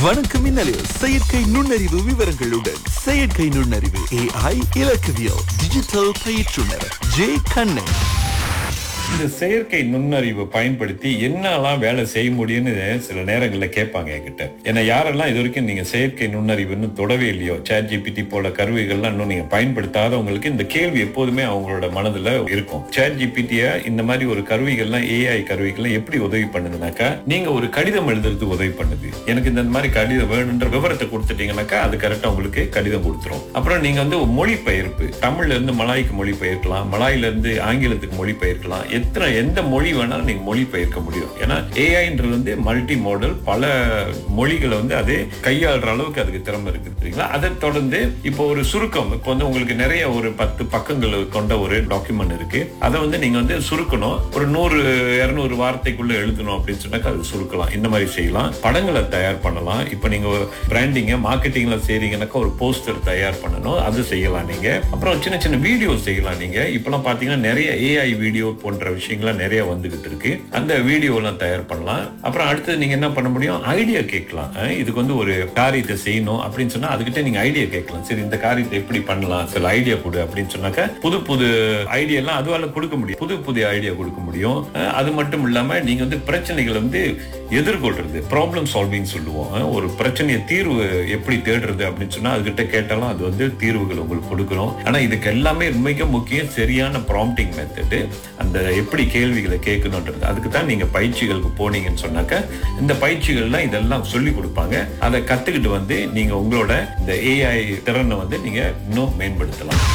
வணக்கம் மின்னலில் செயற்கை நுண்ணறிவு விவரங்களுடன் செயற்கை நுண்ணறிவு ஏஐ இலக்கவியல் டிஜிட்டல் பயிற்றுனர் ஜே கண்ணன் இந்த செயற்கை நுண்ணறிவை பயன்படுத்தி என்னெல்லாம் வேலை செய்ய முடியும்னு சில நேரங்களில் கேட்பாங்க என்கிட்ட ஏன்னா யாரெல்லாம் இது வரைக்கும் நீங்க செயற்கை நுண்ணறிவுன்னு தொடவே இல்லையோ சேட் ஜிபிடி போல கருவிகள்லாம் இன்னும் நீங்க பயன்படுத்தாதவங்களுக்கு இந்த கேள்வி எப்போதுமே அவங்களோட மனதுல இருக்கும் சேட் ஜிபிடிய இந்த மாதிரி ஒரு கருவிகள்லாம் ஏஐ கருவிகள்லாம் எப்படி உதவி பண்ணுதுனாக்கா நீங்க ஒரு கடிதம் எழுதுறதுக்கு உதவி பண்ணுது எனக்கு இந்த மாதிரி கடிதம் வேணுன்ற விவரத்தை கொடுத்துட்டீங்கன்னாக்கா அது கரெக்டா உங்களுக்கு கடிதம் கொடுத்துரும் அப்புறம் நீங்க வந்து மொழிபெயர்ப்பு தமிழ்ல இருந்து மலாய்க்கு மொழி பெயர்க்கலாம் மலாயில இருந்து ஆங்கிலத்துக்கு மொழி பெயர்க்கலாம் எத்தனை எந்த மொழி வேணாலும் நீங்க மொழி பெயர்க்க முடியும் ஏன்னா ஏஐன்றது வந்து மல்டி மாடல் பல மொழிகளை வந்து அது கையாளுற அளவுக்கு அதுக்கு திறமை இருக்கு சரிங்களா அதை தொடர்ந்து இப்போ ஒரு சுருக்கம் இப்போ வந்து உங்களுக்கு நிறைய ஒரு பத்து பக்கங்கள் கொண்ட ஒரு டாக்குமெண்ட் இருக்கு அதை வந்து நீங்க வந்து சுருக்கணும் ஒரு நூறு இருநூறு வார்த்தைக்குள்ள எழுதணும் அப்படின்னு சொன்னாக்கா அது சுருக்கலாம் இந்த மாதிரி செய்யலாம் படங்களை தயார் பண்ணலாம் இப்போ நீங்க பிராண்டிங்க மார்க்கெட்டிங்ல செய்றீங்கன்னாக்கா ஒரு போஸ்டர் தயார் பண்ணணும் அது செய்யலாம் நீங்க அப்புறம் சின்ன சின்ன வீடியோ செய்யலாம் நீங்க இப்பெல்லாம் பாத்தீங்கன்னா நிறைய ஏஐ வீடியோ போன்ற விஷயங்கள்லாம் நிறைய வந்துகிட்டு இருக்கு அந்த வீடியோ எல்லாம் தயார் பண்ணலாம் அப்புறம் அடுத்து நீங்க என்ன பண்ண முடியும் ஐடியா கேட்கலாம் அஹ் இதுக்கு வந்து ஒரு காரியத்தை செய்யணும் அப்படின்னு சொன்னா அதுகிட்ட நீங்க ஐடியா கேட்கலாம் சரி இந்த காரியத்தை எப்படி பண்ணலாம் சில ஐடியா கொடு அப்படின்னு சொன்னாக்க புது புது ஐடியா எல்லாம் அதுவால கொடுக்க முடியும் புது புது ஐடியா கொடுக்க முடியும் அஹ் அது மட்டும் இல்லாம நீங்க வந்து பிரச்சனைகளை வந்து எதிர்கொள்றது ப்ராப்ளம் சால்விங் சொல்லுவோம் அஹ் ஒரு பிரச்சனையை தீர்வு எப்படி தேடுறது அப்படின்னு சொன்னா அதுகிட்ட கேட்டாலும் அது வந்து தீர்வுகள் உங்களுக்கு கொடுக்குறோம் ஆனா இதுக்கு எல்லாமே மிக முக்கியம் சரியான ப்ராம்ப்டிங் மெத்தடு அந்த எப்படி கேள்விகளை கேட்கணுன்றது அதுக்கு தான் நீங்க பயிற்சிகளுக்கு போனீங்கன்னு சொன்னாக்க இந்த பயிற்சிகள்லாம் இதெல்லாம் சொல்லி கொடுப்பாங்க அதை கத்துக்கிட்டு வந்து நீங்க உங்களோட இந்த ஏஐ திறனை வந்து நீங்க இன்னும் மேம்படுத்தலாம்